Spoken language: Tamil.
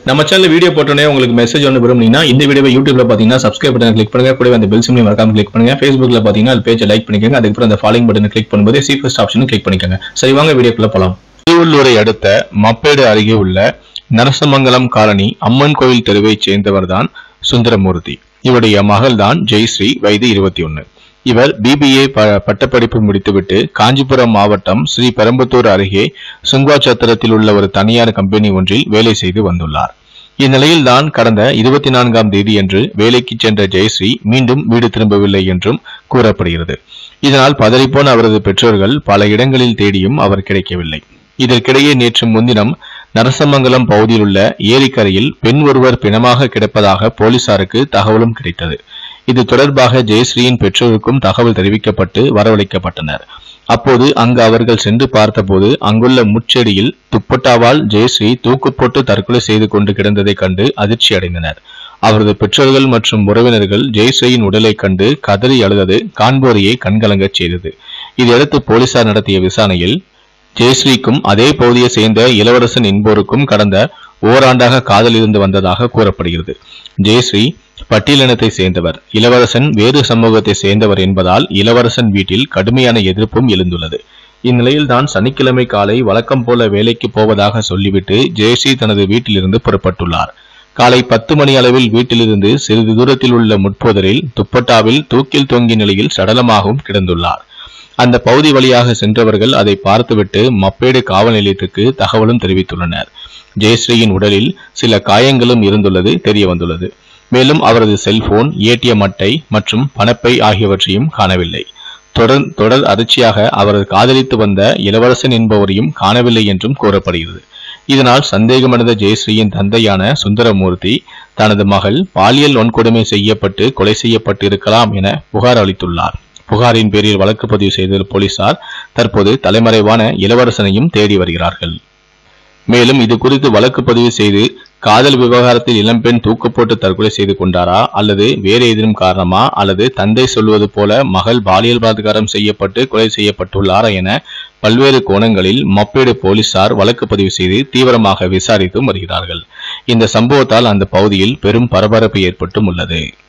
நம்ம சேனல் வீடியோ போட்டோன்னே உங்களுக்கு மெசேஜ் ஒன்று விரும்புனீங்கன்னா இந்த வீடியோவை யூடியூப்ல பார்த்தீங்கன்னா சப்ஸ்கிரைப் பட்டன் கிளிக் பண்ணுங்க கூடவே அந்த பெல் சிம்லையும் மறக்காம கிளிக் பண்ணுங்க ஃபேஸ்புக்ல பார்த்தீங்கன்னா அது பேஜை லைக் பண்ணிக்கோங்க அதுக்கப்புறம் அந்த ஃபாலோயிங் பட்டனை கிளிக் பண்ணும்போது சி ஃபர்ஸ்ட் ஆப்ஷனும் கிளிக் பண்ணிக்கோங்க சரி வாங்க வீடியோக்குள்ள போலாம் திருவள்ளூரை அடுத்த மப்பேடு அருகே உள்ள நரசமங்கலம் காலனி அம்மன் கோயில் தெருவைச் சேர்ந்தவர்தான் சுந்தரமூர்த்தி இவருடைய மகள்தான் ஜெயஸ்ரீ வயது இருபத்தி ஒன்னு இவர் பிபிஏ பட்டப்படிப்பு முடித்துவிட்டு காஞ்சிபுரம் மாவட்டம் ஸ்ரீ பெரம்பத்தூர் அருகே சுங்குவாச்சத்திரத்தில் உள்ள ஒரு தனியார் கம்பெனி ஒன்றில் வேலை செய்து வந்துள்ளார் இந்நிலையில்தான் கடந்த இருபத்தி நான்காம் தேதியன்று வேலைக்கு சென்ற ஜெயஸ்ரீ மீண்டும் வீடு திரும்பவில்லை என்றும் கூறப்படுகிறது இதனால் பதறிப்போன அவரது பெற்றோர்கள் பல இடங்களில் தேடியும் அவர் கிடைக்கவில்லை இதற்கிடையே நேற்று முன்தினம் நரசமங்கலம் பகுதியில் உள்ள ஏரிக்கரையில் பெண் ஒருவர் பிணமாக கிடப்பதாக போலீசாருக்கு தகவலும் கிடைத்தது இது தொடர்பாக ஜெயஸ்ரீயின் பெற்றோருக்கும் தகவல் தெரிவிக்கப்பட்டு வரவழைக்கப்பட்டனர் அப்போது அங்கு அவர்கள் சென்று பார்த்தபோது அங்குள்ள முச்செடியில் துப்பட்டாவால் ஜெயஸ்ரீ தூக்கு போட்டு தற்கொலை செய்து கொண்டு கிடந்ததைக் கண்டு அதிர்ச்சி அடைந்தனர் அவரது பெற்றோர்கள் மற்றும் உறவினர்கள் ஜெயஸ்ரீயின் உடலை கண்டு கதறி அழுதது காண்போரையே கண்கலங்கச் செய்தது இதையடுத்து போலீசார் நடத்திய விசாரணையில் ஜெயஸ்ரீக்கும் அதே பகுதியை சேர்ந்த இளவரசன் என்போருக்கும் கடந்த ஓராண்டாக காதல் இருந்து வந்ததாக கூறப்படுகிறது ஜெயஸ்ரீ பட்டியலினத்தை சேர்ந்தவர் இளவரசன் வேறு சமூகத்தை சேர்ந்தவர் என்பதால் இளவரசன் வீட்டில் கடுமையான எதிர்ப்பும் எழுந்துள்ளது இந்நிலையில்தான் சனிக்கிழமை காலை வழக்கம் போல வேலைக்கு போவதாக சொல்லிவிட்டு ஜெயஸ்ரீ தனது வீட்டிலிருந்து புறப்பட்டுள்ளார் காலை பத்து மணி அளவில் வீட்டிலிருந்து சிறிது தூரத்தில் உள்ள முட்போதரில் துப்பட்டாவில் தூக்கில் தொங்கிய நிலையில் சடலமாகவும் கிடந்துள்ளார் அந்த பகுதி வழியாக சென்றவர்கள் அதை பார்த்துவிட்டு மப்பேடு காவல் நிலையத்துக்கு தகவலும் தெரிவித்துள்ளனர் ஜெயஸ்ரீயின் உடலில் சில காயங்களும் இருந்துள்ளது தெரிய வந்துள்ளது மேலும் அவரது செல்போன் ஏடிஎம் அட்டை மற்றும் பணப்பை ஆகியவற்றையும் காணவில்லை தொடர் தொடர் அதிர்ச்சியாக அவரது காதலித்து வந்த இளவரசன் என்பவரையும் காணவில்லை என்றும் கூறப்படுகிறது இதனால் சந்தேகமடைந்த ஜெயஸ்ரீயின் தந்தையான சுந்தரமூர்த்தி தனது மகள் பாலியல் வன்கொடுமை செய்யப்பட்டு கொலை செய்யப்பட்டு இருக்கலாம் என புகார் அளித்துள்ளார் புகாரின் பேரில் வழக்கு பதிவு செய்த போலீசார் தற்போது தலைமறைவான இளவரசனையும் தேடி வருகிறார்கள் மேலும் இது குறித்து வழக்கு பதிவு செய்து காதல் விவகாரத்தில் இளம்பெண் தூக்கு போட்டு தற்கொலை செய்து கொண்டாரா அல்லது வேறு ஏதேனும் காரணமா அல்லது தந்தை சொல்வது போல மகள் பாலியல் பலாத்காரம் செய்யப்பட்டு கொலை செய்யப்பட்டுள்ளாரா என பல்வேறு கோணங்களில் மப்பேடு போலீசார் வழக்கு பதிவு செய்து தீவிரமாக விசாரித்து வருகிறார்கள் இந்த சம்பவத்தால் அந்த பகுதியில் பெரும் பரபரப்பு ஏற்பட்டும் உள்ளது